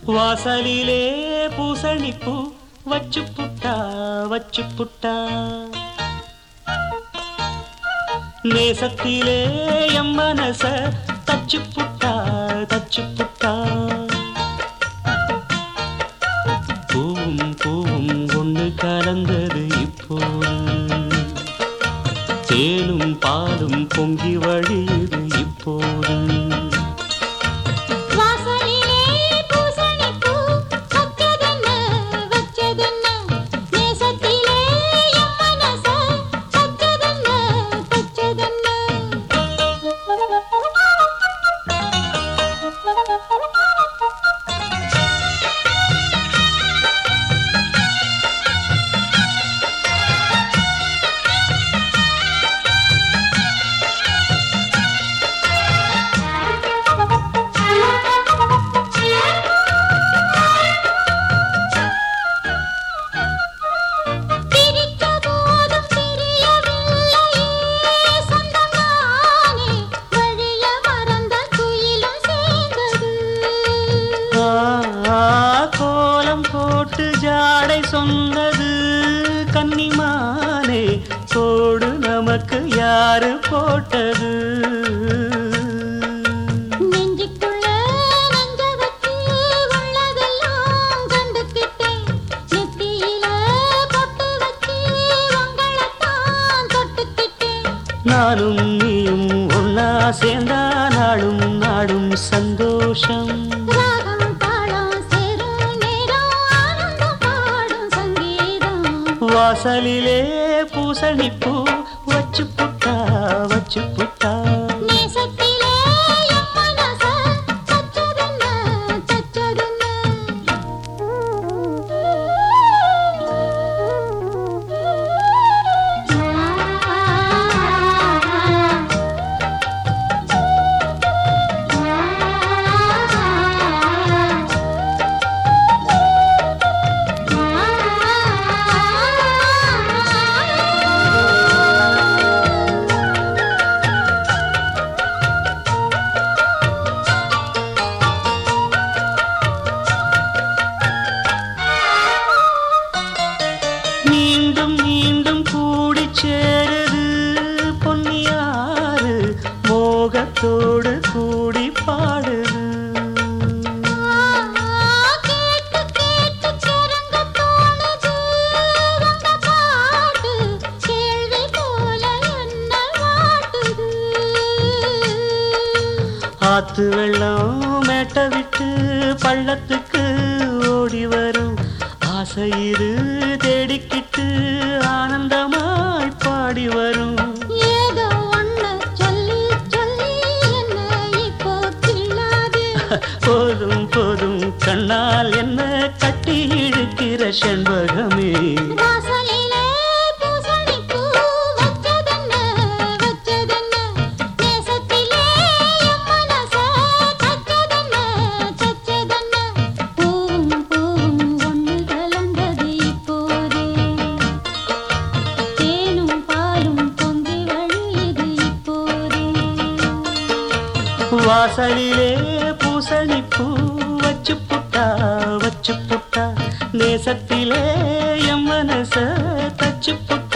வாசலிலே பூசணிப்பூ வச்சு புட்டா வச்சு புட்டா நேசத்திலே எம் மனச தச்சு புட்டா தச்சு புட்டா பூவும் பூவும் ஒண்ணு கலந்தது இப்போது தேனும் பாலும் பொங்கி வழியுது இப்போது வாசலிலே பூசணிப்பூ வச்சதென்ன வச்சதென்ன நேசத்திலே என் மனச தச்சதென்ன தச்சதென்ன பிரித்த போதும் தெரியவில்லையே சொந்தமானே வழிய மறந்த குயிலும் சேர்ந்தது ஆ, கோலம் போட்டு ஜாடை சொன்னது கன்னிமானே கோடு நமக்கு யாரு போட்டது நெஞ்சுக்குள்ள நெஞ்ச வச்சு உள்ளதெல்லாம் கண்டுக்கிட்டேன் நெத்தியில பொட்டு வச்சு உங்களைத்தான் தொட்டுக்கிட்டேன் நானும் நீயும் ஒன்னா சேர்ந்தா நாளும் நாடும் சந்தோஷம் ராகம் தாளம் சேரும் நேரம் ஆனந்தம் பாடும் சங்கீதம் வாசலிலே பூசணிப்பூ வச்சு புட்டா வச்சு புட்டா நேசத்திலே என் மனச தச்சதென்ன தச்சதென்ன மீண்டும் மீண்டும் கூடி சேருது பொன்னியாறு மோகத்தோடு கூடி பாடுது கேட்டு கேட்டு கிறங்க தோணுது உங்க பாட்டு கேள்வி போல என்ன வாட்டுது ஆத்து வெள்ளம் மேட்ட விட்டு பள்ளத்துக்கு ஓடி வரும் ஆசை இது தேடிக்கிட்டு ஆனந்தமாய் பாடி வரும் ஏதோ ஒண்ணு சொல்லி சொல்லி என்ன இப்போ கிள்ளாதே போதும் போதும் கண்ணால் என்ன கட்டி இழுக்கிற செண்பகமே வாசலிலே பூசணிப்பூ வச்சதென்ன வச்சதென்ன நேசத்திலே என் மனச தச்சதென்ன தச்சதென்ன பூவும் பூவும் ஒண்ணு கலந்தது இப்போதே தேனும் பாலும் பொங்கி வழியுது இப்போதே வாசலிலே பூசணிப்பூ வச்சு புட்டா வச்சு புட்டா நேசத்திலே எம் மனச தச்சு புட்டா